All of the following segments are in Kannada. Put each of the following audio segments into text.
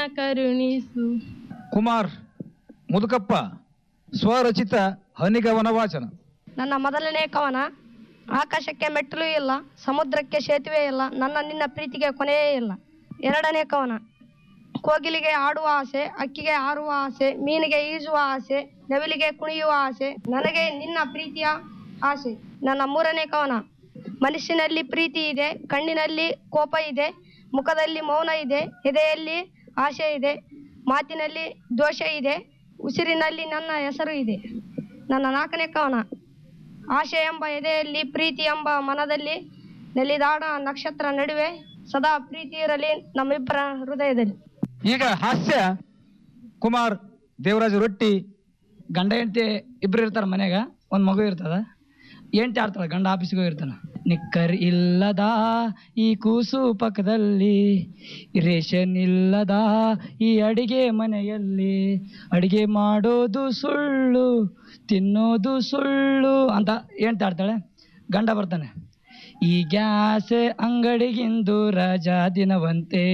ಕರುಣಿಸು ಕುಮಾರ್ ಮುದುಕಪ್ಪ ಸ್ವರಚಿತ ಹನಿಗವನ ವಾಚನ ನನ್ನ ಮೊದಲನೇ ಕವನ ಆಕಾಶಕ್ಕೆ ಮೆಟ್ಟಲು ಇಲ್ಲ ಸಮುದ್ರಕ್ಕೆ ಸೇತುವೆ ಇಲ್ಲ ನನ್ನ ನಿನ್ನ ಪ್ರೀತಿಗೆ ಕೊನೆಯೇ ಇಲ್ಲ ಎರಡನೇ ಕವನ ಕೋಗಿಲಿಗೆ ಆಡುವ ಆಸೆ ಅಕ್ಕಿಗೆ ಹಾರುವ ಆಸೆ ಮೀನಿಗೆ ಈಜುವ ಆಸೆ ನವಿಲಿಗೆ ಕುಣಿಯುವ ಆಸೆ ನನಗೆ ನಿನ್ನ ಪ್ರೀತಿಯ ಆಸೆ ನನ್ನ ಮೂರನೇ ಕವನ ಮನಸ್ಸಿನಲ್ಲಿ ಪ್ರೀತಿ ಇದೆ ಕಣ್ಣಿನಲ್ಲಿ ಕೋಪ ಇದೆ ಮುಖದಲ್ಲಿ ಮೌನ ಇದೆ ಎದೆಯಲ್ಲಿ ಆಸೆ ಇದೆ ಮಾತಿನಲ್ಲಿ ದೋಷ ಇದೆ ಉಸಿರಿನಲ್ಲಿ ನನ್ನ ಹೆಸರು ಇದೆ ನನ್ನ ನಾಲ್ಕನೇ ಕವನ ಆಶೆ ಎಂಬ ಎದೆಯಲ್ಲಿ ಪ್ರೀತಿ ಎಂಬ ಮನದಲ್ಲಿ ನೆಲಿದಾಡ ನಕ್ಷತ್ರ ನಡುವೆ ಸದಾ ಪ್ರೀತಿ ಇರಲಿ ನಮ್ಮಿಬ್ಬರ ಹೃದಯದಲ್ಲಿ ಈಗ ಹಾಸ್ಯ ಕುಮಾರ್ ದೇವರಾಜ್ ರೊಟ್ಟಿ ಗಂಡ ಹೆಂಡತಿ ಇಬ್ರು ಇರ್ತಾರ ಮನ್ಯಾಗ ಒಂದ್ ಮಗು ಇರ್ತದ ಹೆಂಡತಿ ಆಡ್ತಾಳ ಗಂಡ ಆಫೀಸ್ಗೆ ಹೋಗಿರ್ತಾನ ನಿಕ್ಕರ್ ಇಲ್ಲದ ಈ ಕೂಸು ಪಕ್ಕದಲ್ಲಿ ರೇಷನ್ ಇಲ್ಲದ ಈ ಅಡಿಗೆ ಮನೆಯಲ್ಲಿ ಅಡಿಗೆ ಮಾಡೋದು ಸುಳ್ಳು ತಿನ್ನೋದು ಸುಳ್ಳು ಅಂತ ಹೆಂಡತಿ ಆಡ್ತಾಳೆ ಗಂಡ ಬರ್ತಾನೆ ಈ ಗ್ಯಾಸ್ ಅಂಗಡಿಗಿಂದು ರಜಾ ದಿನವಂತೆ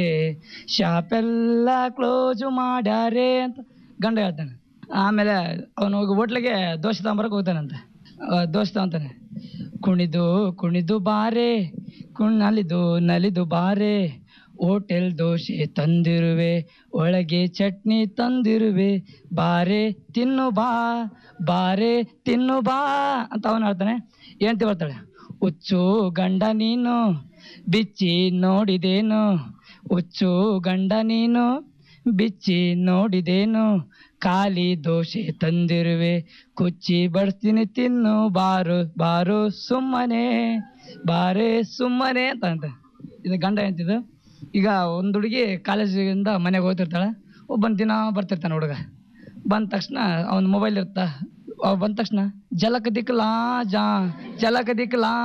ಶಾಪೆಲ್ಲ ಕ್ಲೋಸ್ ಮಾಡ್ಯಾರೆ ಅಂತ ಗಂಡ ಹೇಳ್ತಾನೆ ಆಮೇಲೆ ಅವನು ಹೋಗಿ ಹೋಟ್ಲಿಗೆ ದೋಸೆ ತಗೊಂಬರಕ್ಕೆ ಹೋಗ್ತಾನಂತೆ ಆ, ದೋಸೆ ತಗೊಂತಾನೆ ಕುಣಿದು ಕುಣಿದು ಬಾರೆ ಕುಣ್ ನಲಿದು ನಲಿದು ಬಾರೆ ಹೋಟೆಲ್ ದೋಸೆ ತಂದಿರುವೆ ಒಳಗೆ ಚಟ್ನಿ ತಂದಿರುವೆ ಬಾರೆ ತಿನ್ನು ಬಾ ಬಾರೆ ತಿನ್ನು ಬಾ ಅಂತ ಅವನು ಹೇಳ್ತಾನೆ ಹೇಳ್ತಿ ಬರ್ತಾಳೆ ಹುಚ್ಚು ಗಂಡ ನೀನು ಬಿಚ್ಚಿ ನೋಡಿದೇನು ಹುಚ್ಚು ಗಂಡ ನೀನು ಬಿಚ್ಚಿ ನೋಡಿದೇನು ಖಾಲಿ ದೋಸೆ ತಂದಿರುವೆ ಕುಚ್ಚಿ ಬಡಿಸ್ತೀನಿ ತಿನ್ನು ಬಾರು ಬಾರು ಸುಮ್ಮನೆ ಬಾರೆ ಸುಮ್ಮನೆ ಅಂತ ಅಂತ ಇದು ಗಂಡ ಎಂತಿದ್ದು ಈಗ ಒಂದು ಹುಡುಗಿ ಕಾಲೇಜಿಂದ ಮನೆಗೆ ಹೋಗ್ತಿರ್ತಾಳೆ ಒಬ್ಬನ ದಿನ ಬರ್ತಿರ್ತಾನೆ ಹುಡುಗ ಬಂದ ತಕ್ಷಣ ಅವನ ಮೊಬೈಲ್ ಇರ್ತಾ ಅವ್ ಬಂದ ತಕ್ಷಣ ಜಲಕ ದಿಕ್ಲಾ ಜಾ ಜಲಕ ದಿಕ್ಲಾ